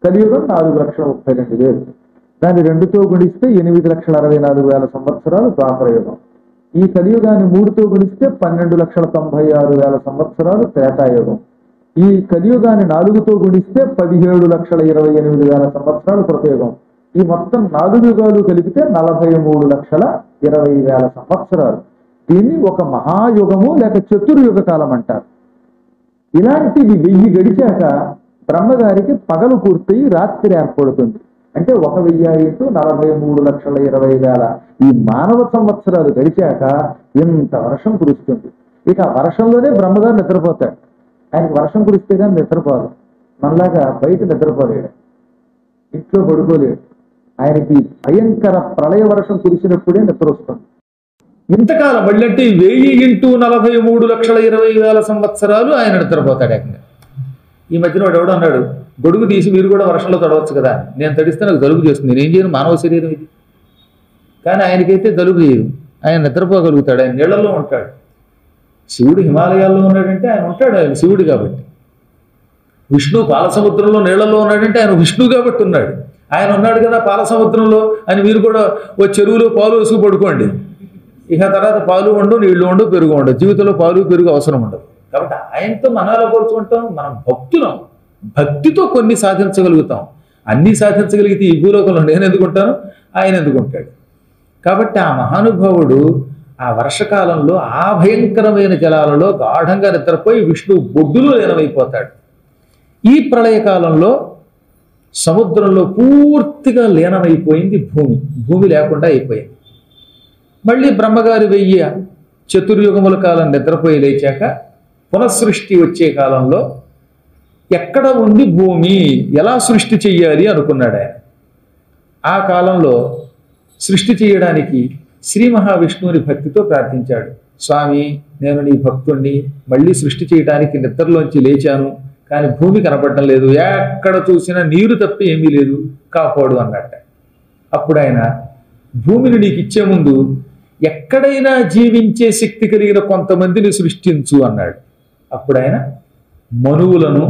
కలియుగం నాలుగు లక్షల ముప్పై రెండు వేలు దాన్ని రెండుతో గుణిస్తే ఎనిమిది లక్షల అరవై నాలుగు వేల సంవత్సరాలు ద్వాపరయుగం ఈ కలియుగాన్ని మూడుతో గుణిస్తే పన్నెండు లక్షల తొంభై ఆరు వేల సంవత్సరాలు త్రేతాయుగం ఈ కలియుగాన్ని నాలుగుతో గుణిస్తే పదిహేడు లక్షల ఇరవై ఎనిమిది వేల సంవత్సరాలు కృతయుగం ఈ మొత్తం నాలుగు యుగాలు కలిపితే నలభై మూడు లక్షల ఇరవై వేల సంవత్సరాలు దీన్ని ఒక మహాయుగము లేక చతుర్యుగ కాలం అంటారు ఇలాంటివి వెయ్యి గడిచాక బ్రహ్మగారికి పగలు పూర్తయి రాత్రి ఏర్పడుతుంది అంటే ఒక వెయ్యి ఇంటూ నలభై మూడు లక్షల ఇరవై వేల ఈ మానవ సంవత్సరాలు గడిచాక ఇంత వర్షం కురుస్తుంది ఇక ఆ వర్షంలోనే బ్రహ్మగారు నిద్రపోతాడు ఆయనకి వర్షం కురిస్తే కానీ నిద్రపోదు మనలాగా బయట నిద్రపోలేడు ఇంట్లో పడుకోలేడు ఆయనకి భయంకర ప్రళయ వర్షం కురిసినప్పుడే నిద్ర వస్తుంది ఇంతకాలం మళ్ళీ అంటే వెయ్యి ఇంటూ నలభై మూడు లక్షల ఇరవై వేల సంవత్సరాలు ఆయన నిద్రపోతాడు ఏకంగా ఈ మధ్యన వాడు ఎవడో అన్నాడు గొడుగు తీసి మీరు కూడా వర్షంలో తడవచ్చు కదా నేను తడిస్తే నాకు జలుబు చేస్తుంది నేను ఏం చేయను మానవ శరీరం ఇది కానీ ఆయనకైతే జలుబు చేయదు ఆయన నిద్రపోగలుగుతాడు ఆయన నీళ్లలో ఉంటాడు శివుడు హిమాలయాల్లో ఉన్నాడంటే ఆయన ఉంటాడు ఆయన శివుడు కాబట్టి విష్ణు పాలసముద్రంలో నీళ్లలో ఉన్నాడంటే ఆయన విష్ణు కాబట్టి ఉన్నాడు ఆయన ఉన్నాడు కదా పాలసముద్రంలో అని మీరు కూడా ఓ చెరువులో పాలు వేసుకు పడుకోండి ఇక తర్వాత పాలు ఉండవు నీళ్లు ఉండవు పెరుగు ఉండవు జీవితంలో పాలు పెరుగు అవసరం ఉండదు కాబట్టి ఆయనతో మనం ఎలా పోల్చుకుంటాం మనం భక్తులం భక్తితో కొన్ని సాధించగలుగుతాం అన్ని సాధించగలిగితే ఈ భూలోకంలో నేను ఎందుకుంటాను ఆయన ఎందుకుంటాడు కాబట్టి ఆ మహానుభావుడు ఆ వర్షకాలంలో ఆ భయంకరమైన జలాలలో గాఢంగా నిద్రపోయి విష్ణు బొడ్డులో లీనమైపోతాడు ఈ ప్రళయకాలంలో సముద్రంలో పూర్తిగా లీనమైపోయింది భూమి భూమి లేకుండా అయిపోయింది మళ్ళీ బ్రహ్మగారి వెయ్యి చతుర్యుగముల కాలం నిద్రపోయి లేచాక పునఃసృష్టి వచ్చే కాలంలో ఎక్కడ ఉంది భూమి ఎలా సృష్టి చెయ్యాలి అనుకున్నాడు ఆయన ఆ కాలంలో సృష్టి చేయడానికి శ్రీ మహావిష్ణువుని భక్తితో ప్రార్థించాడు స్వామి నేను నీ భక్తుణ్ణి మళ్ళీ సృష్టి చేయడానికి నిద్రలోంచి లేచాను కానీ భూమి కనపడటం లేదు ఎక్కడ చూసినా నీరు తప్ప ఏమీ లేదు కాపాడు అన్నట్ట అప్పుడు ఆయన భూమిని నీకు ఇచ్చే ముందు ఎక్కడైనా జీవించే శక్తి కలిగిన కొంతమందిని సృష్టించు అన్నాడు అప్పుడు ఆయన మనువులను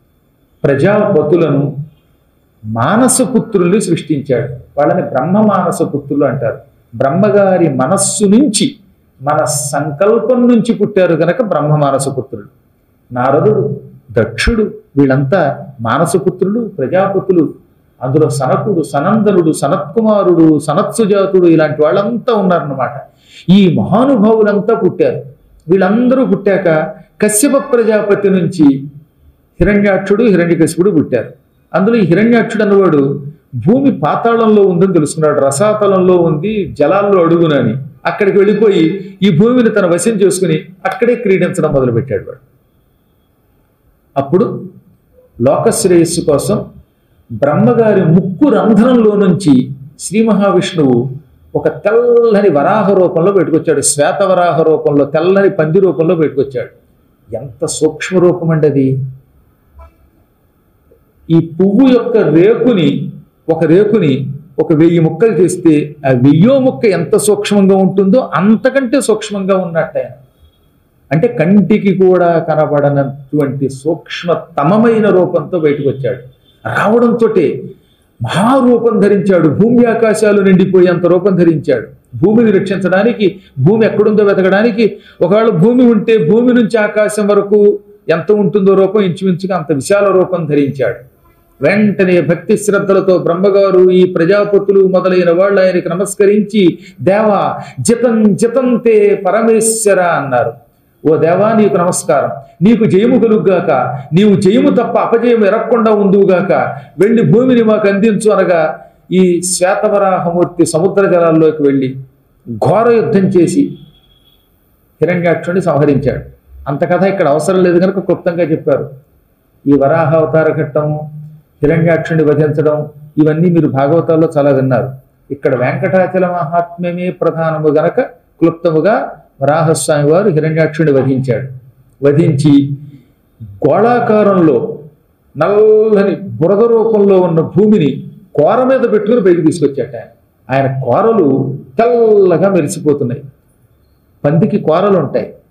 ప్రజాపతులను మానసపుత్రుల్ని సృష్టించాడు వాళ్ళని బ్రహ్మ మానసపుత్రులు అంటారు బ్రహ్మగారి మనస్సు నుంచి మన సంకల్పం నుంచి పుట్టారు కనుక బ్రహ్మ మానసపుత్రులు నారదుడు దక్షుడు వీళ్ళంతా మానసపుత్రులు ప్రజాపతులు అందులో సనకుడు సనందనుడు సనత్కుమారుడు సనత్సుజాతుడు ఇలాంటి వాళ్ళంతా ఉన్నారన్నమాట ఈ మహానుభావులంతా పుట్టారు వీళ్ళందరూ పుట్టాక కశ్యప ప్రజాపతి నుంచి హిరణ్యాక్షుడు హిరణ్యకశిపుడు పుట్టారు అందులో ఈ హిరణ్యాక్షుడు అన్నవాడు భూమి పాతాళంలో ఉందని తెలుసుకున్నాడు రసాతలంలో ఉంది జలాల్లో అడుగునని అక్కడికి వెళ్ళిపోయి ఈ భూమిని తన వశం చేసుకుని అక్కడే క్రీడించడం మొదలుపెట్టాడు వాడు అప్పుడు లోకశ్రేయస్సు కోసం బ్రహ్మగారి ముక్కు రంధ్రంలో నుంచి శ్రీ మహావిష్ణువు ఒక తెల్లని వరాహ రూపంలో పెట్టుకొచ్చాడు శ్వేత వరాహ రూపంలో తెల్లని పంది రూపంలో పెట్టుకొచ్చాడు ఎంత సూక్ష్మ రూపం అండి అది ఈ పువ్వు యొక్క రేకుని ఒక రేకుని ఒక వెయ్యి ముక్కలు చేస్తే ఆ వెయ్యో ముక్క ఎంత సూక్ష్మంగా ఉంటుందో అంతకంటే సూక్ష్మంగా ఉన్నట్టు ఆయన అంటే కంటికి కూడా కనబడనటువంటి సూక్ష్మతమమైన రూపంతో బయటకు వచ్చాడు రావడంతో మహారూపం ధరించాడు భూమి ఆకాశాలు నిండిపోయేంత రూపం ధరించాడు భూమిని రక్షించడానికి భూమి ఎక్కడుందో వెతకడానికి ఒకవేళ భూమి ఉంటే భూమి నుంచి ఆకాశం వరకు ఎంత ఉంటుందో రూపం ఇంచుమించుగా అంత విశాల రూపం ధరించాడు వెంటనే భక్తి శ్రద్ధలతో బ్రహ్మగారు ఈ ప్రజాపతులు మొదలైన వాళ్ళు ఆయనకి నమస్కరించి దేవా జితం జితంతే పరమేశ్వర అన్నారు ఓ దేవా నీకు నమస్కారం నీకు జయము కలుగ్గాక నీవు జయము తప్ప అపజయము ఎరక్కుండా ఉందువుగాక వెళ్ళి భూమిని మాకు అందించు అనగా ఈ శ్వేతవరాహమూర్తి సముద్ర జలాల్లోకి వెళ్ళి ఘోర యుద్ధం చేసి హిరణ్యాక్షుని సంహరించాడు అంత కథ ఇక్కడ అవసరం లేదు కనుక క్లుప్తంగా చెప్పారు ఈ వరాహ అవతార ఘట్టము హిరణ్యాక్షుని వధించడం ఇవన్నీ మీరు భాగవతాల్లో చాలా విన్నారు ఇక్కడ వెంకటాచల మహాత్మ్యమే ప్రధానము గనక క్లుప్తముగా వరాహస్వామి వారు హిరణ్యాక్షుని వధించాడు వధించి గోళాకారంలో నల్లని బురద రూపంలో ఉన్న భూమిని కోర మీద పెట్టుకుని బయటికి తీసుకొచ్చాట ఆయన ఆయన కోరలు తెల్లగా మెరిసిపోతున్నాయి పందికి కోరలు ఉంటాయి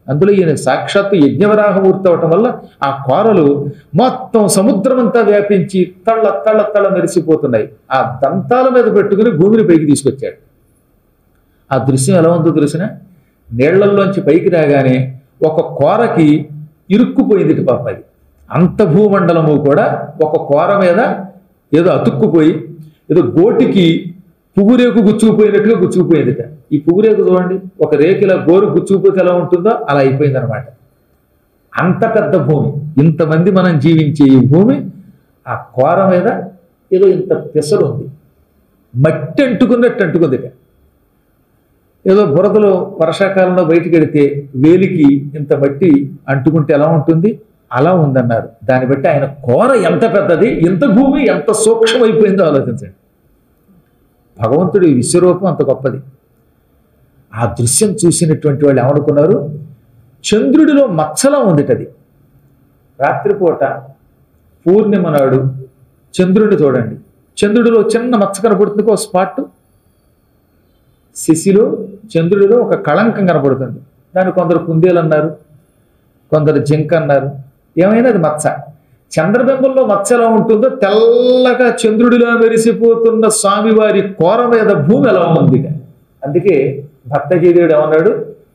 అందులో ఈయన సాక్షాత్తు యజ్ఞవరాహమూర్తి అవటం వల్ల ఆ కోరలు మొత్తం సముద్రం అంతా వ్యాపించి తళ్ళ తళ్ళ తళ్ళ మెరిసిపోతున్నాయి ఆ దంతాల మీద పెట్టుకుని భూమిని పైకి తీసుకొచ్చాడు ఆ దృశ్యం ఎలా ఉందో తెలిసిన నీళ్లల్లోంచి పైకి రాగానే ఒక కోరకి ఇరుక్కుపోయింది పాప అది అంత భూమండలము కూడా ఒక కోర మీద ఏదో అతుక్కుపోయి ఏదో గోటికి పువ్వురేకు గుచ్చుకుపోయినట్టుగా గుచ్చుకుపోయిందిట ఈ పువ్వురేకు చూడండి ఒక రేకుల గోరు గుచ్చుకుపోతే ఎలా ఉంటుందో అలా అయిపోయింది అనమాట అంత పెద్ద భూమి ఇంతమంది మనం జీవించే ఈ భూమి ఆ కోర మీద ఏదో ఇంత పెసరు ఉంది మట్టి అంటుకున్నట్టు అంటుకుందిట ఏదో బురదలో వర్షాకాలంలో బయటికి వెడితే వేలికి ఇంత మట్టి అంటుకుంటే ఎలా ఉంటుంది అలా ఉందన్నారు దాన్ని బట్టి ఆయన కోర ఎంత పెద్దది ఇంత భూమి ఎంత సూక్ష్మమైపోయిందో ఆలోచించండి భగవంతుడి విశ్వరూపం అంత గొప్పది ఆ దృశ్యం చూసినటువంటి వాళ్ళు ఏమనుకున్నారు చంద్రుడిలో మచ్చలా ఉందిటది రాత్రిపూట పూర్ణిమ నాడు చంద్రుడిని చూడండి చంద్రుడిలో చిన్న మచ్చ కనపడుతుంది ఒక స్పాట్ శశిలో చంద్రుడిలో ఒక కళంకం కనపడుతుంది దాన్ని కొందరు కుందేలు అన్నారు కొందరు జింక అన్నారు ఏమైనా అది మచ్చ చంద్రబింబంలో మచ్చ ఎలా ఉంటుందో తెల్లగా చంద్రుడిలో మెరిసిపోతున్న స్వామివారి కోర మీద భూమి ఎలా ఉంది అందుకే భక్తజీదేవుడు ఏమన్నాడు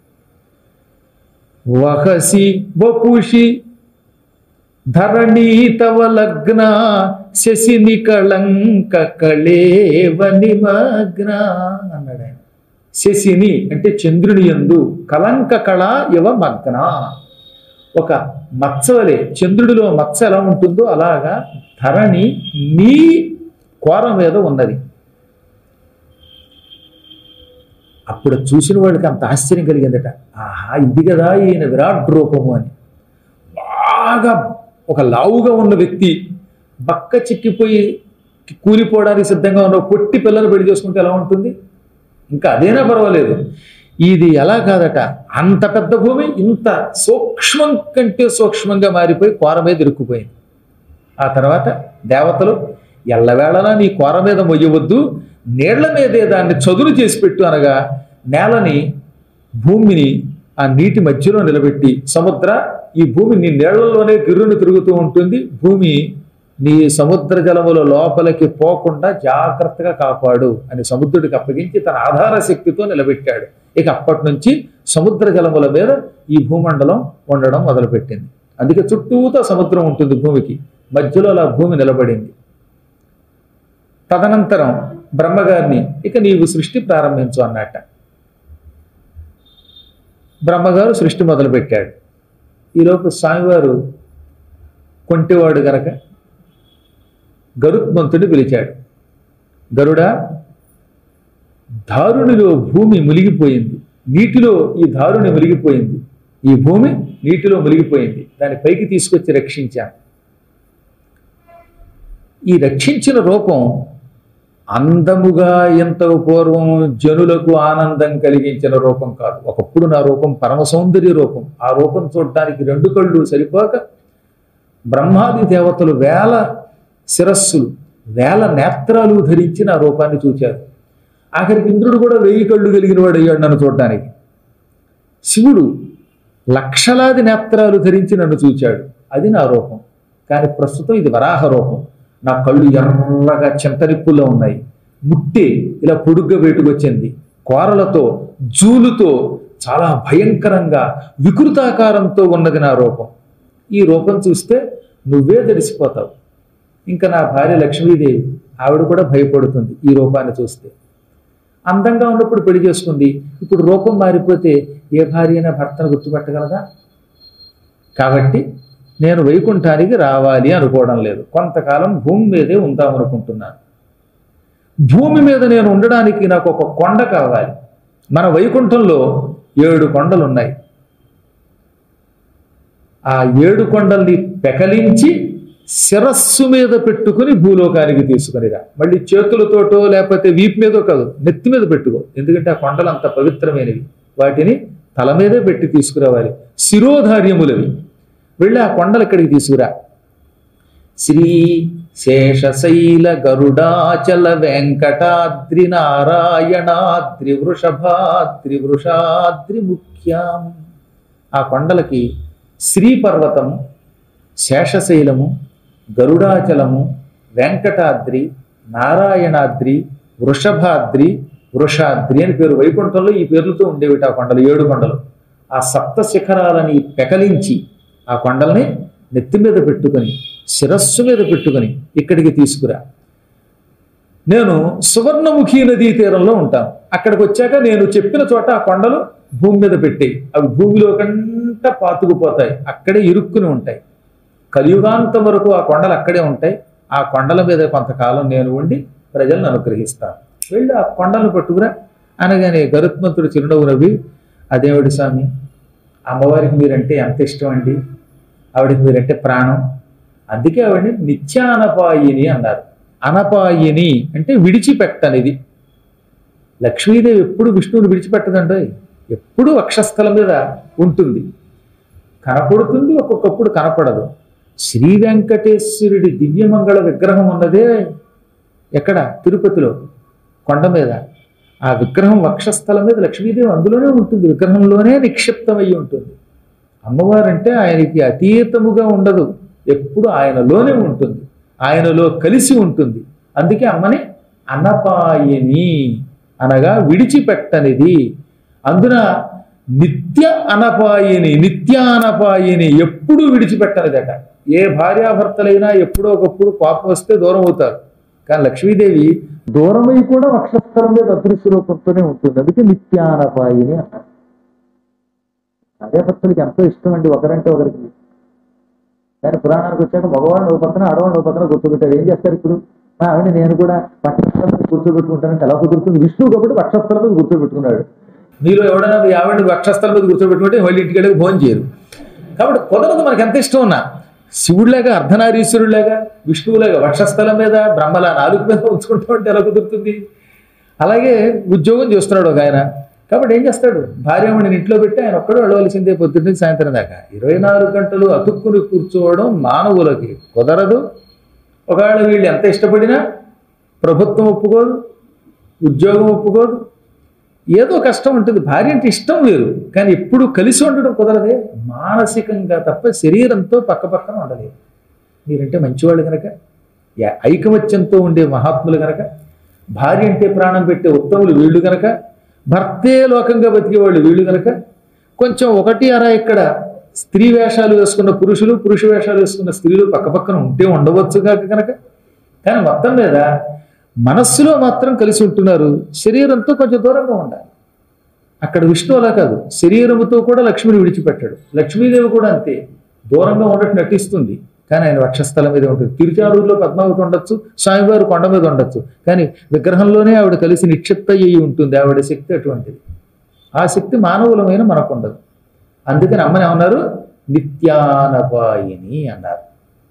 వహసి వపుషి ధరణీ తవ లగ్న శశిని కళంక కళేవ నిమగ్న అన్నాడు ఆయన శశిని అంటే చంద్రుని యందు కలంక కళ ఇవ మగ్న ఒక మచ్చవలే చంద్రుడిలో మచ్చ ఎలా ఉంటుందో అలాగా ధరణి నీ కోర మీద ఉన్నది అప్పుడు చూసిన వాడికి అంత ఆశ్చర్యం కలిగిందట ఆహా ఇది కదా ఈయన విరాట్ రూపము అని బాగా ఒక లావుగా ఉన్న వ్యక్తి బక్క చిక్కిపోయి కూలిపోవడానికి సిద్ధంగా ఉన్న కొట్టి పిల్లలు పెళ్లి చేసుకుంటే ఎలా ఉంటుంది ఇంకా అదేనా పర్వాలేదు ఇది ఎలా కాదట అంత పెద్ద భూమి ఇంత సూక్ష్మం కంటే సూక్ష్మంగా మారిపోయి కోర మీద ఇరుక్కుపోయింది ఆ తర్వాత దేవతలు ఎల్లవేళలా నీ కోర మీద మొయ్యవద్దు నీళ్ల మీదే దాన్ని చదును చేసి పెట్టు అనగా నేలని భూమిని ఆ నీటి మధ్యలో నిలబెట్టి సముద్ర ఈ భూమి నీ నీళ్లలోనే గిర్రుని తిరుగుతూ ఉంటుంది భూమి నీ సముద్ర జలముల లోపలికి పోకుండా జాగ్రత్తగా కాపాడు అని సముద్రుడికి అప్పగించి తన ఆధార శక్తితో నిలబెట్టాడు ఇక అప్పటి నుంచి సముద్ర జలముల మీద ఈ భూమండలం ఉండడం మొదలుపెట్టింది అందుకే చుట్టూతో సముద్రం ఉంటుంది భూమికి మధ్యలో అలా భూమి నిలబడింది తదనంతరం బ్రహ్మగారిని ఇక నీవు సృష్టి ప్రారంభించు అన్నట్ట బ్రహ్మగారు సృష్టి మొదలుపెట్టాడు ఈలోపు స్వామివారు కొంటివాడు గనక గరుత్మంతుడిని పిలిచాడు గరుడా దారునిలో భూమి మునిగిపోయింది నీటిలో ఈ దారుని మునిగిపోయింది ఈ భూమి నీటిలో మునిగిపోయింది దాన్ని పైకి తీసుకొచ్చి రక్షించాను ఈ రక్షించిన రూపం అందముగా ఎంత పూర్వం జనులకు ఆనందం కలిగించిన రూపం కాదు ఒకప్పుడు నా రూపం పరమ సౌందర్య రూపం ఆ రూపం చూడటానికి రెండు కళ్ళు సరిపోక బ్రహ్మాది దేవతలు వేల శిరస్సులు వేల నేత్రాలు ధరించి నా రూపాన్ని చూచారు ఆఖరికి ఇంద్రుడు కూడా వెయ్యి కళ్ళు కలిగిన వాడు అయ్యాడు నన్ను చూడటానికి శివుడు లక్షలాది నేత్రాలు ధరించి నన్ను చూచాడు అది నా రూపం కానీ ప్రస్తుతం ఇది వరాహ రూపం నా కళ్ళు ఎర్రగా చింతనిప్పుల్లో ఉన్నాయి ముట్టి ఇలా పొడుగ్గా బయటకొచ్చింది కోరలతో జూలుతో చాలా భయంకరంగా వికృతాకారంతో ఉన్నది నా రూపం ఈ రూపం చూస్తే నువ్వే తెలిసిపోతావు ఇంకా నా భార్య లక్ష్మీదేవి ఆవిడ కూడా భయపడుతుంది ఈ రూపాన్ని చూస్తే అందంగా ఉన్నప్పుడు పెళ్లి చేసుకుంది ఇప్పుడు రూపం మారిపోతే ఏ భార్య అయినా భర్తను గుర్తుపట్టగలదా కాబట్టి నేను వైకుంఠానికి రావాలి అనుకోవడం లేదు కొంతకాలం భూమి మీదే ఉందాం అనుకుంటున్నాను భూమి మీద నేను ఉండడానికి నాకు ఒక కొండ కావాలి మన వైకుంఠంలో ఏడు కొండలు ఉన్నాయి ఆ ఏడు కొండల్ని పెకలించి శిరస్సు మీద పెట్టుకుని భూలోకానికి తీసుకునిరా మళ్ళీ చేతులతోటో లేకపోతే వీపు మీదో కాదు నెత్తి మీద పెట్టుకో ఎందుకంటే ఆ కొండలు అంత పవిత్రమైనవి వాటిని తల మీదే పెట్టి తీసుకురావాలి శిరోధార్యములవి వెళ్ళి ఆ కొండలు ఇక్కడికి తీసుకురా శ్రీ శేషశైల గరుడాచల వెంకటాద్రి నారాయణాద్రి వృషభాద్రి వృషాద్రి ముఖ్యాం ఆ కొండలకి శ్రీపర్వతము శేషశైలము గరుడాచలము వెంకటాద్రి నారాయణాద్రి వృషభాద్రి వృషాద్రి అని పేరు వైకుంఠంలో ఈ పేర్లతో ఉండేవిట ఆ కొండలు ఏడు కొండలు ఆ సప్త శిఖరాలని పెకలించి ఆ కొండల్ని నెత్తి మీద పెట్టుకొని శిరస్సు మీద పెట్టుకొని ఇక్కడికి తీసుకురా నేను సువర్ణముఖి నదీ తీరంలో ఉంటాను అక్కడికి వచ్చాక నేను చెప్పిన చోట ఆ కొండలు భూమి మీద పెట్టాయి అవి భూమిలో కంట పాతుకుపోతాయి అక్కడే ఇరుక్కుని ఉంటాయి కలియుగాంతం వరకు ఆ కొండలు అక్కడే ఉంటాయి ఆ కొండల మీద కొంతకాలం నేను ఉండి ప్రజలను అనుగ్రహిస్తాను వెళ్ళి ఆ కొండలను పట్టుకురా అనగానే గరుత్మంతుడు చిరునవ్వు నవ్వి అదేవిడి స్వామి అమ్మవారికి మీరంటే ఎంత ఇష్టం అండి ఆవిడకి మీరంటే ప్రాణం అందుకే ఆవిడని నిత్యానపాయిని అన్నారు అనపాయిని అంటే విడిచిపెట్టనిది లక్ష్మీదేవి ఎప్పుడు విష్ణువుని విడిచిపెట్టదండి ఎప్పుడు వక్షస్థలం మీద ఉంటుంది కనపడుతుంది ఒక్కొక్కప్పుడు కనపడదు శ్రీ వెంకటేశ్వరుడి దివ్యమంగళ విగ్రహం ఉన్నదే ఎక్కడ తిరుపతిలో కొండ మీద ఆ విగ్రహం వక్షస్థలం మీద లక్ష్మీదేవి అందులోనే ఉంటుంది విగ్రహంలోనే నిక్షిప్తమై ఉంటుంది అమ్మవారంటే ఆయనకి అతీతముగా ఉండదు ఎప్పుడు ఆయనలోనే ఉంటుంది ఆయనలో కలిసి ఉంటుంది అందుకే అమ్మని అనపాయిని అనగా విడిచిపెట్టనిది అందున నిత్య అనపాయిని నిత్యానపాయిని ఎప్పుడూ విడిచిపెట్టనిదట ఏ భార్యాభర్తలైనా ఎప్పుడో ఒకప్పుడు కోపం వస్తే దూరం అవుతారు కానీ లక్ష్మీదేవి దూరమై కూడా వక్షస్థలం మీద అదృశ్య రూపంతోనే ఉంటుంది అందుకే నిత్యానపాయిని అన్నారు భార్యాభర్తలకి ఎంతో ఇష్టం అండి ఒకరంటే ఒకరికి కానీ పురాణానికి వచ్చాక మగవాడిని ఒక పక్కన ఆడవాడిని ఒక పక్కన కూర్చోబెట్టారు ఏం చేస్తారు ఇప్పుడు మా ఆవిడ నేను కూడా వక్షస్థలం మీద కూర్చోబెట్టుకుంటానంటే ఎలా కుదురుతుంది విష్ణువు కాబట్టి వక్షస్థలం మీద కూర్చోబెట్టుకున్నాడు మీలో ఎవడైనా మీ ఆవిడని వక్షస్థలం మీద కూర్చోబెట్టుకుంటే మళ్ళీ ఇంటికి వెళ్ళి భోజనం చేయరు కాబట్టి కుదరదు మనకి ఎంత ఇష్టం ఉన్నా శివుడిలాగా అర్ధనారీశ్వరుడిలాగా విష్ణువులాగా వక్షస్థలం మీద బ్రహ్మలా నాలుగు మీద ఉంచుకుంటూ ఉంటే ఎలా కుదురుతుంది అలాగే ఉద్యోగం చేస్తున్నాడు ఒక ఆయన కాబట్టి ఏం చేస్తాడు భార్యమణిని ఇంట్లో పెట్టి ఆయన ఒక్కడో అడవలసిందే పొద్దున్న నుంచి సాయంత్రం దాకా ఇరవై నాలుగు గంటలు అతుక్కుని కూర్చోవడం మానవులకి కుదరదు ఒకవేళ వీళ్ళు ఎంత ఇష్టపడినా ప్రభుత్వం ఒప్పుకోదు ఉద్యోగం ఒప్పుకోదు ఏదో కష్టం ఉంటుంది భార్య అంటే ఇష్టం వేరు కానీ ఎప్పుడు కలిసి ఉండడం కుదరదే మానసికంగా తప్ప శరీరంతో పక్క పక్కన ఉండలేదు మీరంటే మంచివాళ్ళు కనుక యా- ఐకమత్యంతో ఉండే మహాత్ములు కనుక భార్య అంటే ప్రాణం పెట్టే ఉత్తములు వీళ్ళు కనుక భర్తే లోకంగా బతికేవాళ్ళు వీళ్ళు కనుక కొంచెం ఒకటి అరా ఇక్కడ స్త్రీ వేషాలు వేసుకున్న పురుషులు పురుష వేషాలు వేసుకున్న స్త్రీలు పక్క పక్కన ఉంటే ఉండవచ్చు కాక కనుక కానీ మొత్తం మీద మనస్సులో మాత్రం కలిసి ఉంటున్నారు శరీరంతో కొంచెం దూరంగా ఉండాలి అక్కడ విష్ణు అలా కాదు శరీరముతో కూడా లక్ష్మిని విడిచిపెట్టాడు లక్ష్మీదేవి కూడా అంతే దూరంగా ఉన్నట్టు నటిస్తుంది కానీ ఆయన వక్షస్థలం మీద ఉంటుంది తిరుచారూరులో పద్మావతి ఉండొచ్చు స్వామివారు కొండ మీద ఉండొచ్చు కానీ విగ్రహంలోనే ఆవిడ కలిసి నిక్షిప్త అయ్యి ఉంటుంది ఆవిడ శక్తి అటువంటిది ఆ శక్తి మానవులమైన మనకు ఉండదు అందుకని అమ్మని ఏమన్నారు నిత్యానపాయిని అన్నారు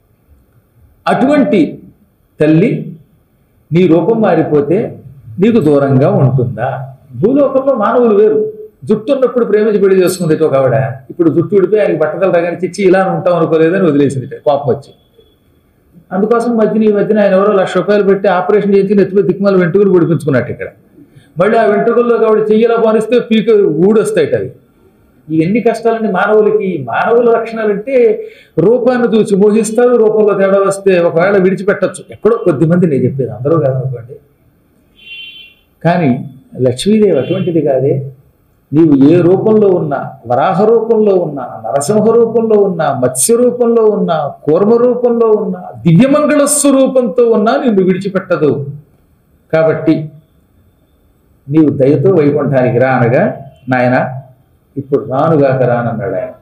అటువంటి తల్లి నీ రూపం మారిపోతే నీకు దూరంగా ఉంటుందా భూలోకంలో మానవులు వేరు జుట్టు ఉన్నప్పుడు ప్రేమించి పెళ్లి చేసుకుంది ఒక ఆవిడ ఇప్పుడు జుట్టు విడిపోయి ఆయనకి బట్టతలు రాగానే చిచ్చి ఇలా ఉంటాం అనుకోలేదని వదిలేసింది కోపం వచ్చి అందుకోసం మధ్యన ఈ మధ్యన ఆయన ఎవరో లక్ష రూపాయలు పెట్టి ఆపరేషన్ చేసి నెత్తిలో దిక్కుమాల వెంట్రుకలు పొడిపించుకున్నట్టు ఇక్కడ మళ్ళీ ఆ వెంట్రుకల్లో ఆవిడ చెయ్యిలా పాలిస్తే పీక ఊడొస్తాయి అవి ఈ ఎన్ని కష్టాలని మానవులకి మానవుల లక్షణాలు అంటే రూపాన్ని చూసి మోహిస్తారు రూపంలో తేడా వస్తే ఒకవేళ విడిచిపెట్టచ్చు ఎక్కడో కొద్ది మంది నేను చెప్పేది అందరూ కాదనుకోండి కానీ లక్ష్మీదేవి అటువంటిది కాదే నీవు ఏ రూపంలో ఉన్నా వరాహ రూపంలో ఉన్నా నరసింహ రూపంలో ఉన్నా మత్స్య రూపంలో ఉన్నా కూర్మ రూపంలో ఉన్నా దివ్యమంగళ స్వరూపంతో ఉన్నా నిన్ను విడిచిపెట్టదు కాబట్టి నీవు దయతో వైకుంఠానికి రా అనగా నాయన ఇప్పుడు రానుగాక రానన్నాడు ఆయన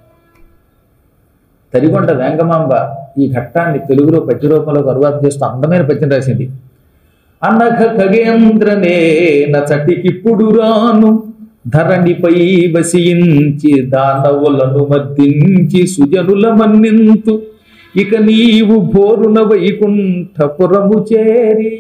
తరిగొండ వేంగమాంబ ఈ ఘట్టాన్ని తెలుగులో పద్య రూపంలో అనువాదం చేస్తూ అందమైన పద్యం రాసింది అనఘ ఖగేంద్రనే నచటికిప్పుడు రాను ధరణిపై వసించి దానవులను మద్దించి సుజనుల మన్నింతు ఇక నీవు భోరున వైకుంఠపురము చేరి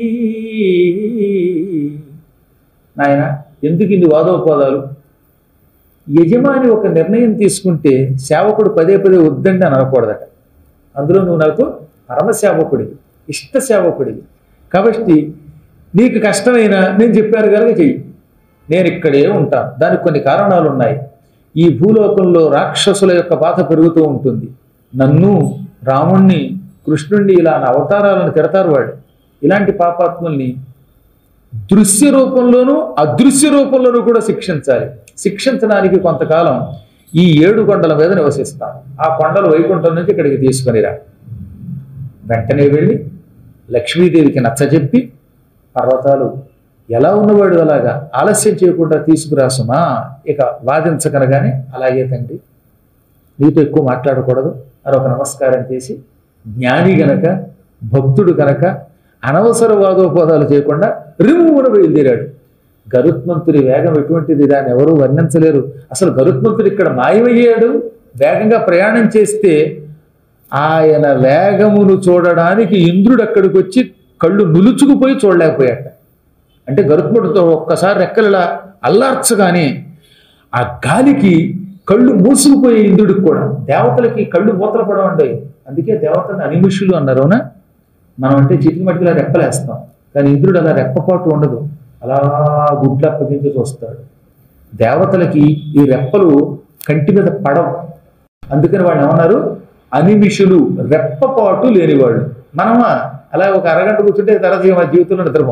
నాయన ఎందుకు ఇన్ని వాదోపవాదాలు యజమాని ఒక నిర్ణయం తీసుకుంటే సేవకుడు పదే పదే వద్దండి అని అనకూడదట అందులో నువ్వు నాకు పరమ సేవకుడివి ఇష్ట సేవకుడివి కాబట్టి నీకు కష్టమైనా నేను చెప్పాను కనుక చెయ్యి నేను ఇక్కడే ఉంటాను దానికి కొన్ని కారణాలు ఉన్నాయి ఈ భూలోకంలో రాక్షసుల యొక్క బాధ పెరుగుతూ ఉంటుంది నన్ను రాముణ్ణి కృష్ణుణ్ణి ఇలా నా అవతారాలను తిడతారు వాడు ఇలాంటి పాపాత్ముల్ని దృశ్య రూపంలోనూ అదృశ్య రూపంలోనూ కూడా శిక్షించాలి శిక్షించడానికి కొంతకాలం ఈ ఏడు కొండల మీద నివసిస్తాను ఆ కొండలు వైకుంఠం నుంచి ఇక్కడికి తీసుకునిరా వెంటనే వెళ్ళి లక్ష్మీదేవికి నచ్చజెప్పి పర్వతాలు ఎలా ఉన్నవాడు అలాగా ఆలస్యం చేయకుండా తీసుకురా సుమా ఇక వాదించకనగానే అలాగే తండ్రి నీతో ఎక్కువ మాట్లాడకూడదు అని ఒక నమస్కారం చేసి జ్ఞాని గనక భక్తుడు గనక అనవసర వాదోపవాదాలు చేయకుండా రిమ్మున బయలుదేరాడు గరుత్మంతుడి వేగం ఎటువంటిది దాన్ని ఎవరూ వర్ణించలేరు అసలు గరుత్మంతుడు ఇక్కడ మాయమయ్యాడు వేగంగా ప్రయాణం చేస్తే ఆయన వేగమును చూడడానికి ఇంద్రుడు అక్కడికి వచ్చి కళ్ళు నులుచుకుపోయి చూడలేకపోయాట అంటే గరుత్ముడితో ఒక్కసారి రెక్కలలా అల్లార్చగానే ఆ గాలికి కళ్ళు మూసుకుపోయే ఇంద్రుడికి కూడా దేవతలకి కళ్ళు మూతలు పడవండి అందుకే దేవతలను అనిమిషులు అన్నారు అవునా మనం అంటే చిటికి మట్టిలా రెప్పలేస్తాం కానీ ఇంద్రుడు అలా రెప్పపాటు ఉండదు అలా గుడ్లు అప్పగించి చూస్తాడు దేవతలకి ఈ రెప్పలు కంటి మీద పడవు అందుకని వాళ్ళు ఏమన్నారు అనిమిషులు రెప్పపాటు లేనివాళ్ళు మనమా అలా ఒక అరగంట కూర్చుంటే తర్వాత ఇక మా జీవితంలో నిద్రపోం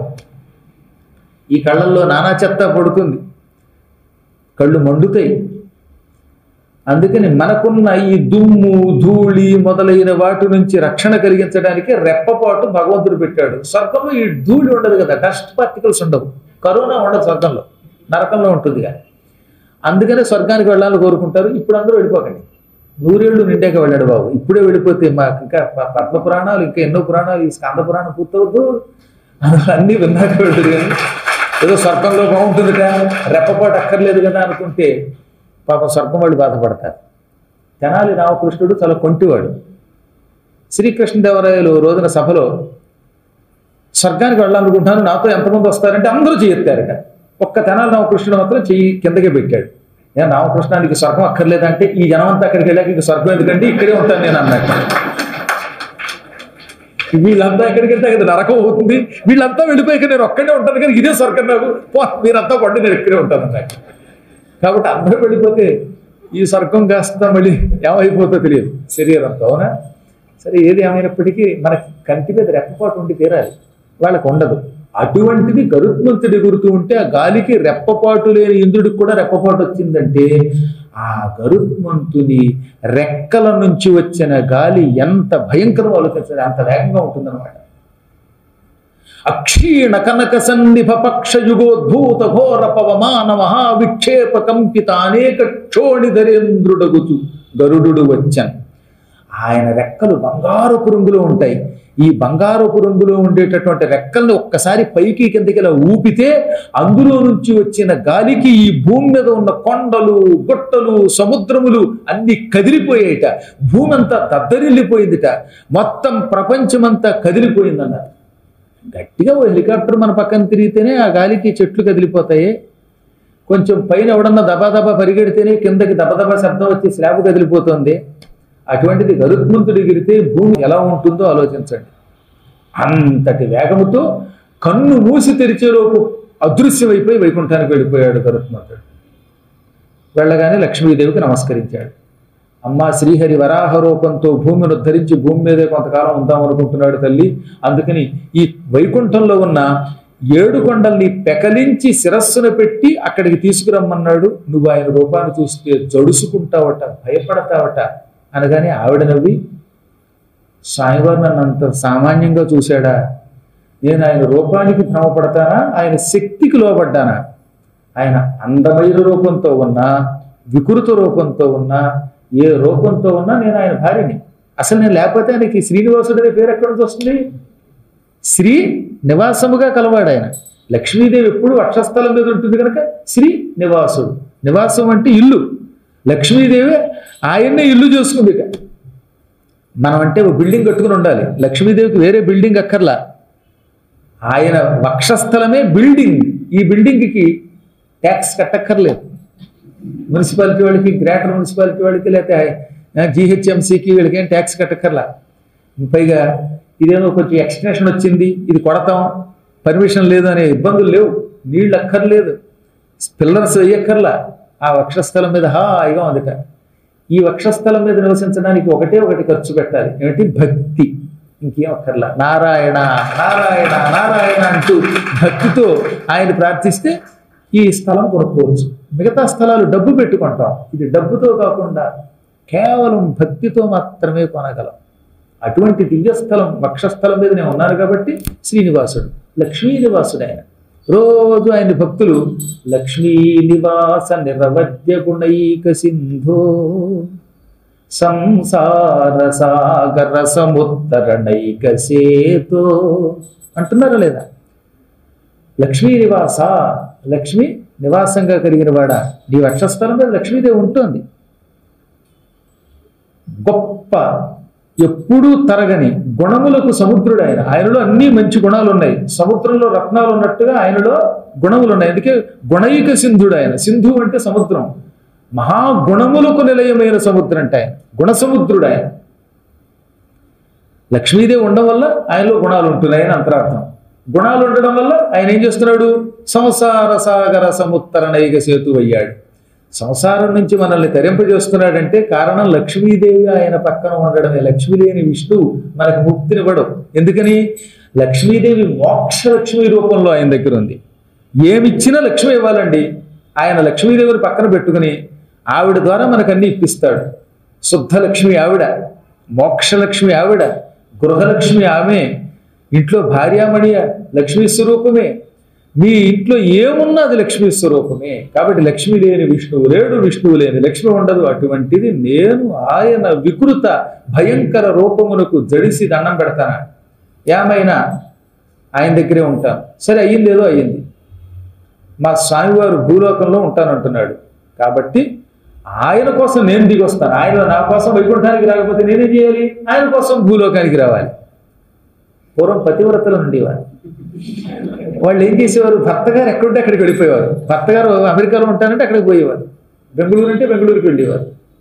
ఈ కళ్ళల్లో నానా చెత్త పడుతుంది కళ్ళు మండుతాయి అందుకని మనకున్న ఈ దుమ్ము ధూళి మొదలైన వాటి నుంచి రక్షణ కలిగించడానికి రెప్పపాటు భగవంతుడు పెట్టాడు స్వర్గంలో ఈ ధూళి ఉండదు కదా డస్ట్ పార్టికల్స్ ఉండవు కరోనా ఉండదు స్వర్గంలో నరకంలో ఉంటుంది కానీ అందుకనే స్వర్గానికి వెళ్ళాలని కోరుకుంటారు ఇప్పుడు అందరూ వెళ్ళిపోకండి నూరేళ్లు నిండాక వెళ్ళాడు బాబు ఇప్పుడే వెళ్ళిపోతే మాకు ఇంకా ప- పద్మ పురాణాలు ఇంకా ఎన్నో పురాణాలు ఈ స్కంద పురాణం పూర్తవద్దు అన్నీ విన్నాక వెళ్ళదు కానీ ఏదో స్వర్గంలో బాగుంటుందిట రెప్పపాటు అక్కర్లేదు కదా అనుకుంటే పాప స్వర్గం వాళ్ళు బాధపడతారు తెనాలి రామకృష్ణుడు చాలా కొంటివాడు శ్రీకృష్ణదేవరాయలు రోజున సభలో స్వర్గానికి వెళ్ళాలనుకుంటున్నాను నాతో ఎంతమంది వస్తారంటే అందరూ చేయెత్తారట ఒక్క తెనాలి రామకృష్ణుడు మాత్రం చెయ్యి కిందకే పెట్టాడు ఏ రామకృష్ణానికి స్వర్గం అక్కర్లేదంటే ఈ జనం అంతా అక్కడికి వెళ్ళాక ఇక స్వర్గం ఎందుకంటే ఇక్కడే ఉంటాను నేను అన్నట్టు వీళ్ళంతా ఎక్కడికి వెళ్తే కదా నరకం అవుతుంది వీళ్ళంతా వెళ్ళిపోయి నేను ఒక్కడే ఉంటాను కానీ ఇదే స్వర్గం నాకు పో, మీరంతా పండి నేను ఇక్కడే ఉంటాను అన్నట్టు కాబట్టి అందరూ వెళ్ళిపోతే ఈ స్వర్గం కాస్త మళ్ళీ ఏమైపోతుందో తెలియదు శరీరంతో అవునా సరే ఏది ఏమైనప్పటికీ మనకి కంటి మీద రెప్పపాటు ఉండి తీరాలి వాళ్ళకు ఉండదు అటువంటిది గరుత్మంతుడి గురుతూ ఉంటే ఆ గాలికి రెప్పపాటు లేని ఇంద్రుడికి కూడా రెప్పపాటు వచ్చిందంటే ఆ గరుత్మంతుని రెక్కల నుంచి వచ్చిన గాలి ఎంత భయంకరం ఆలోచించాలి అంత వేగంగా ఉంటుందన్నమాట అక్షీణ కనక సన్నిభ పక్ష యుగోద్భూత ఘోర పవమాన మహావిక్షేప కంపిత అనేక క్షోణిధరేంద్రుడగుచు గరుడు వచ్చాను ఆయన రెక్కలు బంగారపు రంగులో ఉంటాయి ఈ బంగారపు రంగులో ఉండేటటువంటి రెక్కల్ని ఒక్కసారి పైకి కిందకి ఇలా ఊపితే అందులో నుంచి వచ్చిన గాలికి ఈ భూమి మీద ఉన్న కొండలు గుట్టలు సముద్రములు అన్ని కదిలిపోయాయిట భూమి అంతా దద్దరిల్లిపోయిందిట మొత్తం ప్రపంచమంతా కదిలిపోయిందన్నారు గట్టిగా ఓ హెలికాప్టర్ మన పక్కన తిరిగితేనే ఆ గాలికి చెట్లు కదిలిపోతాయి కొంచెం పైన ఎవడన్నా దబా దబా పరిగెడితేనే కిందకి దబదబా శబ్దం వచ్చి స్లాబ్ కదిలిపోతుంది అటువంటిది గరుత్మంతుడు ఎగిరితే భూమి ఎలా ఉంటుందో ఆలోచించండి అంతటి వేగముతో కన్ను మూసి తెరిచేలోపు అదృశ్యమైపోయి వైకుంఠానికి వెళ్ళిపోయాడు గరుత్మంతుడు వెళ్ళగానే లక్ష్మీదేవికి నమస్కరించాడు అమ్మా శ్రీహరి వరాహ రూపంతో భూమిని ఉద్ధరించి భూమి మీదే కొంతకాలం ఉందాం అనుకుంటున్నాడు తల్లి అందుకని ఈ వైకుంఠంలో ఉన్న ఏడు కొండల్ని పెకలించి శిరస్సును పెట్టి అక్కడికి తీసుకురమ్మన్నాడు నువ్వు ఆయన రూపాన్ని చూస్తే జడుసుకుంటావట భయపడతావట అనగానే ఆవిడ నవ్వి స్వామివారు నన్ను అంత సామాన్యంగా చూశాడా నేను ఆయన రూపానికి భ్రమపడతానా ఆయన శక్తికి లోబడ్డానా ఆయన అందమైన రూపంతో ఉన్నా వికృత రూపంతో ఉన్నా ఏ రూపంతో ఉన్నా నేను ఆయన భార్యని అసలు నేను లేకపోతే ఆయనకి శ్రీనివాసుడు అనే పేరు ఎక్కడి నుంచి వస్తుంది శ్రీ నివాసముగా కలవాడు ఆయన లక్ష్మీదేవి ఎప్పుడు వక్షస్థలం మీద ఉంటుంది కనుక శ్రీ నివాసుడు నివాసం అంటే ఇల్లు లక్ష్మీదేవి ఆయన్నే ఇల్లు చేసుకుంది ఇక మనం అంటే ఒక బిల్డింగ్ కట్టుకుని ఉండాలి లక్ష్మీదేవికి వేరే బిల్డింగ్ అక్కర్లా ఆయన వక్షస్థలమే బిల్డింగ్ ఈ బిల్డింగ్కి ట్యాక్స్ కట్టక్కర్లేదు మున్సిపాలిటీ వాళ్ళకి గ్రేటర్ మున్సిపాలిటీ వాళ్ళకి లేకపోతే జిహెచ్ఎంసీకి వీళ్ళకి ఏం ట్యాక్స్ కట్టక్కర్లా పైగా ఇదేదో కొంచెం ఎక్స్టెన్షన్ వచ్చింది ఇది కొడతాం పర్మిషన్ లేదు అనే ఇబ్బందులు లేవు నీళ్ళు అక్కర్లేదు పిల్లర్స్ వేయక్కర్లా ఆ వక్షస్థలం మీద హాయిగా ఉందిట ఈ వక్షస్థలం మీద నివసించడానికి ఒకటే ఒకటి ఖర్చు పెట్టాలి ఏమిటి భక్తి ఇంకేం అక్కర్లా నారాయణ నారాయణ నారాయణ అంటూ భక్తితో ఆయన ప్రార్థిస్తే ఈ స్థలం కొనుక్కోవచ్చు మిగతా స్థలాలు డబ్బు పెట్టుకుంటాం ఇది డబ్బుతో కాకుండా కేవలం భక్తితో మాత్రమే కొనగలం అటువంటి దివ్యస్థలం వక్షస్థలం మీద నేను ఉన్నాను కాబట్టి శ్రీనివాసుడు లక్ష్మీ నివాసుడు ఆయన రోజు ఆయన భక్తులు లక్ష్మీ నివాస నిరవద్య గుణైక సింధో సంసార సాగర సముత్తరణైక సేతో అంటున్నారా లేదా లక్ష్మీ నివాస లక్ష్మి నివాసంగా కలిగిన వాడా నీ వక్షస్థలం మీద లక్ష్మీదేవి ఉంటుంది గొప్ప ఎప్పుడూ తరగని గుణములకు సముద్రుడు ఆయన ఆయనలో అన్ని మంచి గుణాలు ఉన్నాయి సముద్రంలో రత్నాలు ఉన్నట్టుగా ఆయనలో గుణములు ఉన్నాయి అందుకే గుణైక సింధుడు ఆయన సింధు అంటే సముద్రం మహాగుణములకు నిలయమైన సముద్రం అంటే ఆయన గుణ సముద్రుడు ఆయన లక్ష్మీదేవి ఉండడం వల్ల ఆయనలో గుణాలు ఉంటున్నాయి అని అంతరార్థం గుణాలు ఉండడం వల్ల ఆయన ఏం చేస్తున్నాడు సంసార సాగర సముత్తరణైక సేతు అయ్యాడు సంసారం నుంచి మనల్ని తరింపజేస్తున్నాడంటే కారణం లక్ష్మీదేవి ఆయన పక్కన ఉండడమే లక్ష్మి లేని విష్ణువు మనకు ముక్తినివ్వడం ఎందుకని లక్ష్మీదేవి మోక్ష లక్ష్మి రూపంలో ఆయన దగ్గర ఉంది ఏమిచ్చినా లక్ష్మి ఇవ్వాలండి ఆయన లక్ష్మీదేవిని పక్కన పెట్టుకుని ఆవిడ ద్వారా మనకు అన్ని ఇప్పిస్తాడు శుద్ధ లక్ష్మి ఆవిడ మోక్షలక్ష్మి ఆవిడ గృహలక్ష్మి ఆమె ఇంట్లో భార్యామణి లక్ష్మీ స్వరూపమే మీ ఇంట్లో ఏమున్నా అది లక్ష్మీ స్వరూపమే కాబట్టి లక్ష్మి లేని విష్ణువు లేడు విష్ణువు లేని లక్ష్మి ఉండదు అటువంటిది నేను ఆయన వికృత భయంకర రూపమునకు జడిసి దండం పెడతాను ఏమైనా ఆయన దగ్గరే ఉంటాను సరే అయ్యింది ఏదో అయ్యింది మా స్వామివారు భూలోకంలో ఉంటానంటున్నాడు కాబట్టి ఆయన కోసం నేను దిగొస్తాను ఆయన నా కోసం వైకుంఠానికి రాకపోతే నేనేం చేయాలి ఆయన కోసం భూలోకానికి రావాలి పూర్వం పతివ్రతలు ఉండేవారు వాళ్ళు ఏం చేసేవారు భర్త గారు ఎక్కడుంటే అక్కడికి వెళ్ళిపోయేవారు భర్త గారు అమెరికాలో ఉంటానంటే అక్కడికి పోయేవారు బెంగళూరు అంటే బెంగళూరుకి వెళ్ళేవారు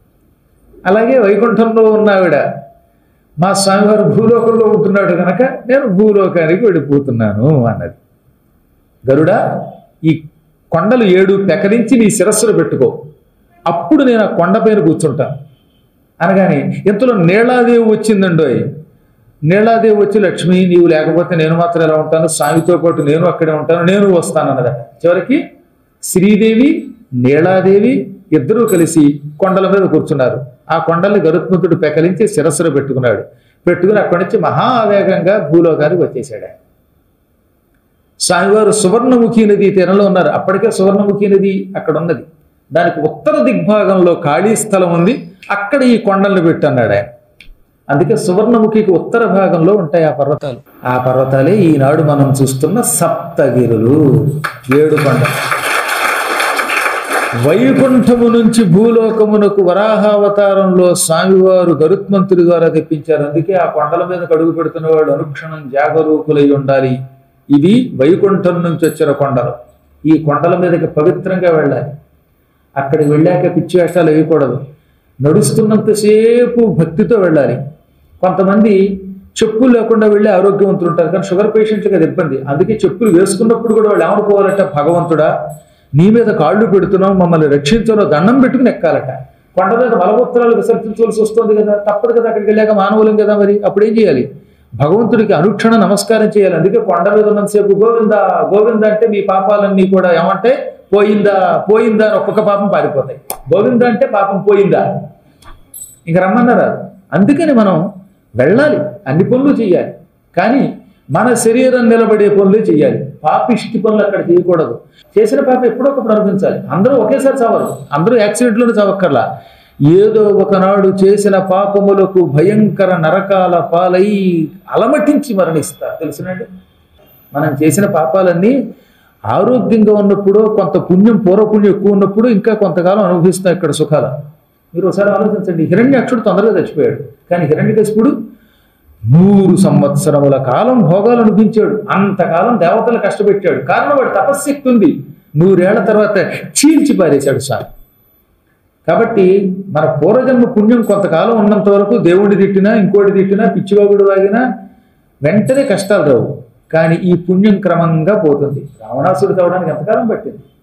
అలాగే వైకుంఠంలో ఉన్న ఆవిడ మా స్వామివారు భూలోకంలో ఉంటున్నాడు కనుక నేను భూలోకానికి వెళ్ళిపోతున్నాను అన్నది గరుడా ఈ కొండలు ఏడు పెకరించి నీ శిరస్సును పెట్టుకో అప్పుడు నేను ఆ కొండ పైన కూర్చుంటాను అనగానే ఇంతలో నీళాదేవి వచ్చిందండోయ్ నీళాదేవి వచ్చి లక్ష్మి నీవు లేకపోతే నేను మాత్రం ఎలా ఉంటాను స్వామితో పాటు నేను అక్కడే ఉంటాను నేను వస్తాను అన్నదట చివరికి శ్రీదేవి నీళాదేవి ఇద్దరూ కలిసి కొండల మీద కూర్చున్నారు ఆ కొండల్ని గరుత్మంతుడు పెకలించి శిరస్సులో పెట్టుకున్నాడు పెట్టుకుని అక్కడి నుంచి మహావేగంగా భూలోకానికి వచ్చేసాడు ఆయన. స్వామివారు సువర్ణముఖి నది తీరంలో ఉన్నారు అప్పటికే సువర్ణముఖి నది అక్కడ ఉన్నది దానికి ఉత్తర దిగ్భాగంలో ఖాళీ స్థలం ఉంది అక్కడ ఈ కొండల్ని పెట్టన్నాడు ఆయన అందుకే సువర్ణముఖికి ఉత్తర భాగంలో ఉంటాయి ఆ పర్వతాలు ఆ పర్వతాలే ఈనాడు మనం చూస్తున్న సప్తగిరులు ఏడు కొండలు వైకుంఠము నుంచి భూలోకమునకు వరాహావతారంలో స్వామివారు గరుత్మంతుడి ద్వారా తెప్పించారు అందుకే ఆ కొండల మీద కడుగు పెడుతున్న వాడు అనుక్షణం జాగరూకులై ఉండాలి ఇవి వైకుంఠం నుంచి వచ్చిన కొండలు ఈ కొండల మీదకి పవిత్రంగా వెళ్ళాలి అక్కడికి వెళ్ళాక పిచ్చి వేషాలు వేయకూడదు నడుస్తున్నంతసేపు భక్తితో వెళ్ళాలి కొంతమంది చెప్పులు లేకుండా వెళ్ళి ఆరోగ్యవంతులు ఉంటారు కానీ షుగర్ పేషెంట్లకు అది ఇబ్బంది అందుకే చెప్పులు వేసుకున్నప్పుడు కూడా వాళ్ళు ఏమనుకోవాలంటే భగవంతుడా నీ మీద కాళ్ళు పెడుతున్నాం మమ్మల్ని రక్షించలో దండం పెట్టుకుని ఎక్కాలట కొండ మీద మలమూత్రాలు విసర్జించవలసి వస్తుంది కదా తప్పదు కదా అక్కడికి వెళ్ళాక మానవులం కదా మరి అప్పుడు ఏం చేయాలి భగవంతుడికి అనుక్షణ నమస్కారం చేయాలి అందుకే కొండ మీద ఉన్నంతసేపు గోవింద గోవింద అంటే మీ పాపాలన్నీ కూడా ఏమంటే పోయిందా పోయిందా అని ఒక్కొక్క పాపం పారిపోతాయి గోవింద అంటే పాపం పోయిందా ఇంక రమ్మన్నారా అందుకని మనం వెళ్ళాలి అన్ని పనులు చేయాలి కానీ మన శరీరం నిలబడే పనులు చేయాలి పాపిష్టి పనులు అక్కడ చేయకూడదు చేసిన పాప ఎప్పుడొకప్పుడు అనుభవించాలి అందరూ ఒకేసారి చావరు అందరూ యాక్సిడెంట్లోనే చావక్కర్లా ఏదో ఒకనాడు చేసిన పాపములకు భయంకర నరకాల పాలై అలమటించి మరణిస్తారు తెలుసునండి మనం చేసిన పాపాలన్నీ ఆరోగ్యంగా ఉన్నప్పుడు కొంత పుణ్యం పూర్వపుణ్యం ఎక్కువ ఉన్నప్పుడు ఇంకా కొంతకాలం అనుభవిస్తాం ఇక్కడ సుఖాలు మీరు ఒకసారి ఆలోచించండి హిరణ్యాక్షుడు తొందరగా చచ్చిపోయాడు కానీ హిరణ్యకశిపుడు నూరు సంవత్సరముల కాలం భోగాలు అనిపించాడు అంతకాలం దేవతలు కష్టపెట్టాడు కారణం వాడు తపశ్శక్తి ఉంది నూరేళ్ల తర్వాత చీల్చి పారేశాడు స్వామి కాబట్టి మన పూర్వజన్మ పుణ్యం కొంతకాలం ఉన్నంత వరకు దేవుడిని తిట్టినా ఇంకోటి తిట్టినా పిచ్చివాగుడు వాగినా వెంటనే కష్టాలు రావు కానీ ఈ పుణ్యం క్రమంగా పోతుంది రావణాసుడు తవ్వడానికి ఎంతకాలం పట్టింది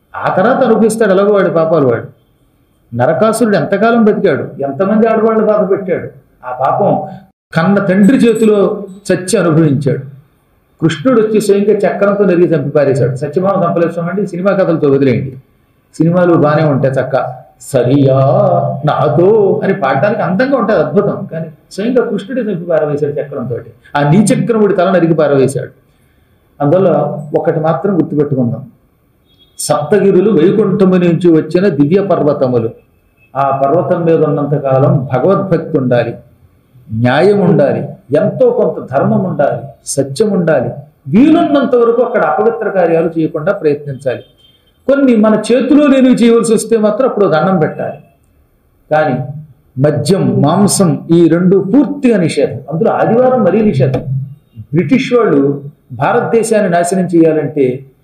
ఆ తర్వాత అనుభవిస్తాడు ఎలాగో వాడి పాపాలు వాడు నరకాసురుడు ఎంతకాలం బతికాడు ఎంతమంది ఆడవాళ్ళు బాధ పెట్టాడు ఆ పాపం కన్న తండ్రి చేతిలో చచ్చి అనుభవించాడు కృష్ణుడు వచ్చి స్వయంగా చక్రంతో నరిగి చంపి పారేశాడు సత్యభామ చంపలేస్తామండి సినిమా కథలతో వదిలేయండి సినిమాలు బాగానే ఉంటాయి చక్క సరియా నాతో అని పాడడానికి అందంగా ఉంటుంది అద్భుతం కానీ స్వయంగా కృష్ణుడే చంపి పారవేశాడు చక్రంతో ఆ నీచక్రముడి తల నరికి పారవేశాడు అందువల్ల ఒకటి మాత్రం గుర్తుపెట్టుకుందాం సప్తగిరులు వైకుంఠము నుంచి వచ్చిన దివ్య పర్వతములు ఆ పర్వతం మీద ఉన్నంత కాలం భగవద్భక్తి ఉండాలి న్యాయం ఉండాలి ఎంతో కొంత ధర్మం ఉండాలి సత్యం ఉండాలి వీలున్నంత వరకు అక్కడ అపవిత్ర కార్యాలు చేయకుండా ప్రయత్నించాలి కొన్ని మన చేతిలో లేనివి చేయవలసి వస్తే మాత్రం అప్పుడు దండం పెట్టాలి కానీ మద్యం మాంసం ఈ రెండు పూర్తిగా నిషేధం అందులో ఆదివారం మరీ నిషేధం బ్రిటిష్ వాళ్ళు భారతదేశాన్ని నాశనం చేయాలంటే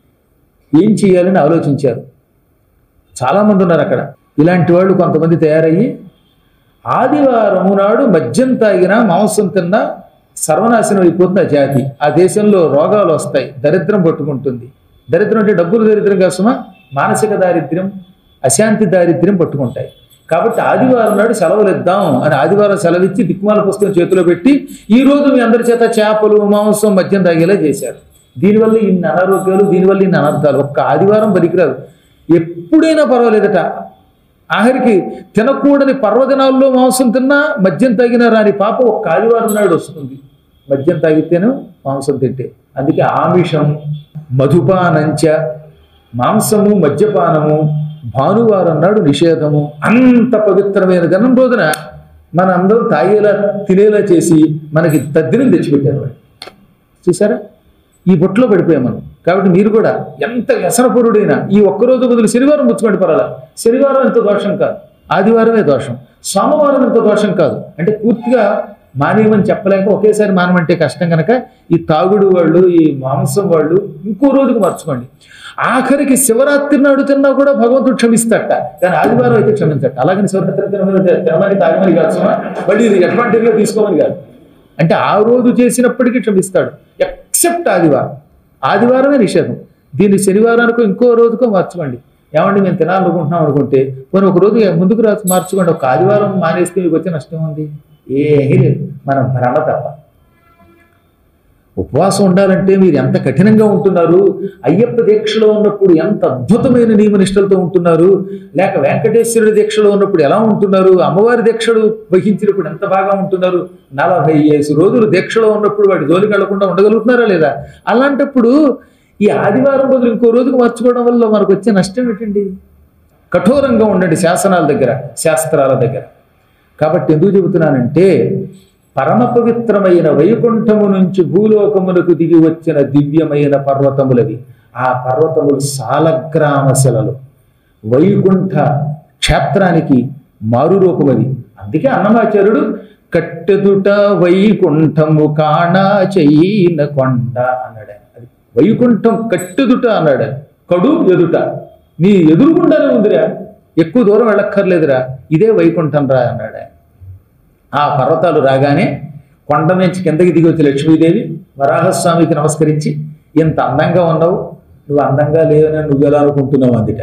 ఏం చేయాలని ఆలోచించారు చాలామంది ఉన్నారు అక్కడ ఇలాంటి వాళ్ళు కొంతమంది తయారయ్యి ఆదివారము నాడు మద్యం తాగినా మాంసం తిన్నా సర్వనాశనం అయిపోతుంది ఆ జాతి ఆ దేశంలో రోగాలు వస్తాయి దరిద్రం పట్టుకుంటుంది దరిద్రం అంటే డబ్బులు దరిద్రం కాసమా మానసిక దారిద్ర్యం అశాంతి దారిద్ర్యం పట్టుకుంటాయి కాబట్టి ఆదివారం నాడు సెలవులు ఇద్దాం అని ఆదివారం సెలవిచ్చి దిక్కుమాల పుస్తకం చేతిలో పెట్టి ఈ రోజు మీ అందరి చేత చేపలు మాంసం మద్యం తాగేలా చేశారు దీనివల్ల ఇన్ని అనారోగ్యాలు దీనివల్ల ఇన్ని అనర్థాలు ఒక్క ఆదివారం పనికిరాదు ఎప్పుడైనా పర్వాలేదట ఆఖరికి తినకూడని పర్వదినాల్లో మాంసం తిన్నా మద్యం తాగినా రాని పాప ఒక్క ఆదివారం నాడు వస్తుంది మద్యం తాగితేను మాంసం తింటే అందుకే ఆమిషం మధుపానంచ మాంసము మద్యపానము భానువారం నాడు నిషేధము అంత పవిత్రమైన దినం రోజున మన అందరం తాగేలా తినేలా చేసి మనకి దద్దిని తెచ్చిపెట్టారు వాళ్ళు చూసారా ఈ బొట్లో పడిపోయాం మనం కాబట్టి మీరు కూడా ఎంత వ్యసనపరుడైనా ఈ ఒక్కరోజు బదులు శనివారం పుచ్చుకోండి పర్వాలా శనివారం ఎంత దోషం కాదు ఆదివారమే దోషం సోమవారం ఎంత దోషం కాదు అంటే పూర్తిగా మానేయమని చెప్పలేక ఒకేసారి మానమంటే కష్టం కనుక ఈ తాగుడు వాళ్ళు ఈ మాంసం వాళ్ళు ఇంకో రోజుకు మార్చుకోండి ఆఖరికి శివరాత్రి నాడు తిన్నా కూడా భగవంతుడు క్షమిస్తట కానీ ఆదివారం అయితే క్షమించట అలాగని శివరాత్రి తినమని తినమని తాగమని కాదు సుమా మళ్ళీ ఇది అడ్వాంటేజ్గా తీసుకోమని కాదు అంటే ఆ రోజు చేసినప్పటికీ క్షమిస్తాడు ఎక్సెప్ట్ ఆదివారం ఆదివారమే నిషేధం దీన్ని శనివారానికో ఇంకో రోజుకో మార్చుకోండి ఏమండి మేము తినాలనుకుంటున్నాం అనుకుంటే పోనీ ఒక రోజు ముందుకు రా మార్చుకోండి ఒక ఆదివారం మానేస్తే మీకు వచ్చే నష్టం ఉంది ఏమీ లేదు మన భ్రమ తప్ప ఉపవాసం ఉండాలంటే మీరు ఎంత కఠినంగా ఉంటున్నారు అయ్యప్ప దీక్షలో ఉన్నప్పుడు ఎంత అద్భుతమైన నియమ నిష్టలతో ఉంటున్నారు లేక వెంకటేశ్వరుడి దీక్షలో ఉన్నప్పుడు ఎలా ఉంటున్నారు అమ్మవారి దీక్షలు వహించినప్పుడు ఎంత బాగా ఉంటున్నారు నలభై ఐదు రోజులు దీక్షలో ఉన్నప్పుడు వాటి జోలికి వెళ్లకుండా ఉండగలుగుతున్నారా లేదా అలాంటప్పుడు ఈ ఆదివారం బదులు ఇంకో రోజుకు మార్చుకోవడం వల్ల మనకు వచ్చే నష్టం ఏంటండి కఠోరంగా ఉండండి శాసనాల దగ్గర శాస్త్రాల దగ్గర కాబట్టి ఎందుకు చెబుతున్నానంటే పరమ పవిత్రమైన వైకుంఠము నుంచి భూలోకమునకు దిగి వచ్చిన దివ్యమైన పర్వతములవి ఆ పర్వతములు సాలగ్రామ శిలలు వైకుంఠ క్షేత్రానికి మారు రూపమది అందుకే అన్నమాచార్యుడు కట్టెదుట వైకుంఠము కాణ చెయ్యిన కొండ అన్నాడు ఆయన. అది వైకుంఠం కట్టెదుట అన్నాడు ఆయన. కడు ఎదుట నీ ఎదురుగుండానే ఉందిరా ఎక్కువ దూరం వెళ్ళక్కర్లేదురా ఇదే వైకుంఠం రా అన్నాడు ఆయన ఆ పర్వతాలు రాగానే కొండ నుంచి కిందకి దిగి వచ్చి లక్ష్మీదేవి వరాహస్వామికి నమస్కరించి ఇంత అందంగా ఉన్నావు నువ్వు అందంగా లేవని నువ్వు ఎలా అనుకుంటున్నావు అందుట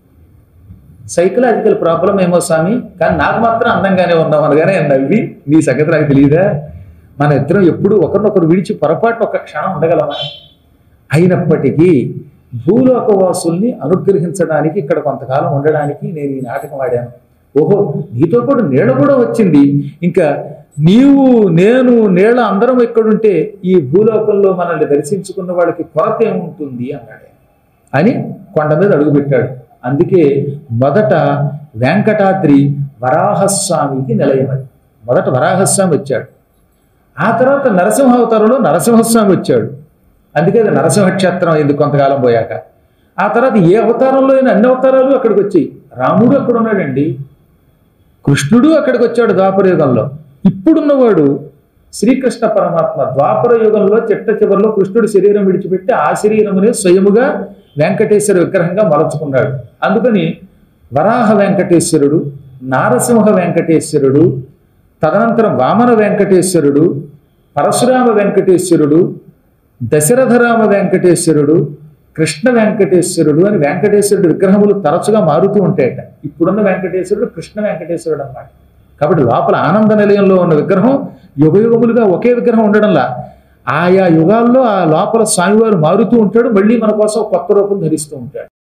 సైకలాజికల్ ప్రాబ్లం ఏమో స్వామి కానీ నాకు మాత్రం అందంగానే ఉన్నావు అనగానే నవ్వి నీ సంగతి నాకు తెలియదా మన ఇద్దరం ఎప్పుడు ఒకరినొకరు విడిచి పొరపాటు ఒక క్షణం ఉండగలమా అయినప్పటికీ భూలోకవాసుల్ని అనుగ్రహించడానికి ఇక్కడ కొంతకాలం ఉండడానికి నేను ఈ నాటకం ఆడాను ఓహో నీతో కూడా నీళ్ళ కూడా వచ్చింది ఇంకా నీవు నేను నీళ్ళ అందరం ఎక్కడుంటే ఈ భూలోకంలో మనల్ని దర్శించుకున్న వాళ్ళకి కొరత ఏముంటుంది అన్నాడు ఆయన. అని కొండ మీద అడుగుపెట్టాడు అందుకే మొదట వెంకటాద్రి వరాహస్వామికి నిలయం అది మొదట వరాహస్వామి వచ్చాడు ఆ తర్వాత నరసింహావతారంలో నరసింహస్వామి వచ్చాడు అందుకే అది నరసింహక్షేత్రం అయింది కొంతకాలం పోయాక ఆ తర్వాత ఏ అవతారంలో అయినా అన్ని అవతారాలు అక్కడికి వచ్చాయి రాముడు అక్కడ ఉన్నాడండి కృష్ణుడు అక్కడికి వచ్చాడు ద్వాపర యుగంలో ఇప్పుడున్నవాడు శ్రీకృష్ణ పరమాత్మ ద్వాపర యుగంలో చిట్ట చివరిలో కృష్ణుడు శరీరం విడిచిపెట్టి ఆ శరీరమునే స్వయముగా వెంకటేశ్వర విగ్రహంగా మలచుకున్నాడు అందుకని వరాహ వెంకటేశ్వరుడు నారసింహ వెంకటేశ్వరుడు తదనంతరం వామన వెంకటేశ్వరుడు పరశురామ వెంకటేశ్వరుడు దశరథరామ వెంకటేశ్వరుడు కృష్ణ వెంకటేశ్వరుడు అని వెంకటేశ్వరుడు విగ్రహములు తరచుగా మారుతూ ఉంటాయట ఇప్పుడున్న వెంకటేశ్వరుడు కృష్ణ వెంకటేశ్వరుడు అన్నమాట కాబట్టి లోపల ఆనంద నిలయంలో ఉన్న విగ్రహం యుగయుగములుగా ఒకే విగ్రహం ఉండడంలా ఆయా యుగాల్లో ఆ లోపల స్వామివారు మారుతూ ఉంటాడు మళ్ళీ మన కోసం కొత్త రూపం ధరిస్తూ ఉంటాడు